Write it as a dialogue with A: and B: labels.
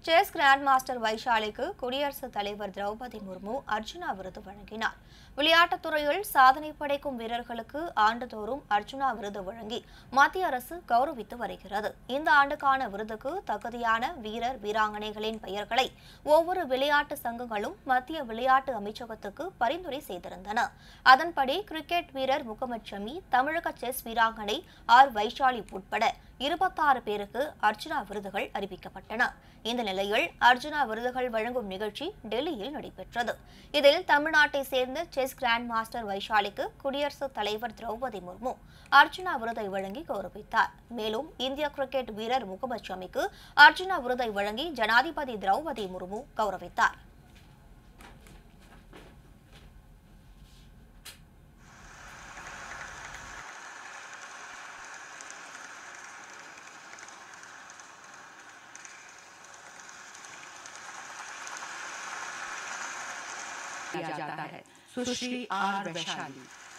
A: chess grand master வைஷாலிக்கு குடியரசுத் தலைவர் திரௌபதி முர்மு அர்ஜுனா விருது வழங்கினார் விளையாட்டுத் துறையில் சாதனை படைக்கும் வீரர்களுக்கு ஆண்டுதோறும் அர்ஜுனா விருது வழங்கி மத்திய அரசு கௌரவித்து வருகிறது இந்த ஆண்டுக்கான விருதுக்கு தகுதியான வீரர் வீராங்கனைகளின் பெயர்களை ஒவ்வொரு விளையாட்டு சங்கங்களும் மத்திய விளையாட்டு அமைச்சகத்துக்கு பரிந்துரை செய்திருந்தன அதன்படி கிரிக்கெட் வீரர் முகமது ஷமி தமிழக செஸ் வீராங்கனை ஆர் வைஷாலி உட்பட இருபத்தாறு பேருக்கு அர்ஜுனா விருதுகள் அறிவிக்கப்பட்டன இந்த நிலையில் அர்ஜுனா விருதுகள் வழங்கும் நிகழ்ச்சி டெல்லியில் நடைபெற்றது இதில் தமிழ்நாட்டை சேர்ந்த செஸ் கிராண்ட் மாஸ்டர் வைஷாலிக்கு குடியரசுத் தலைவர் திரௌபதி முர்மு அர்ஜுனா விருதை வழங்கி கௌரவித்தார் மேலும் இந்திய கிரிக்கெட் வீரர் முகமது ஷமிக்கு அர்ஜுனா விருதை வழங்கி ஜனாதிபதி திரௌபதி முர்மு கௌரவித்தார்
B: किया जाता है सुश्री आर वैशाली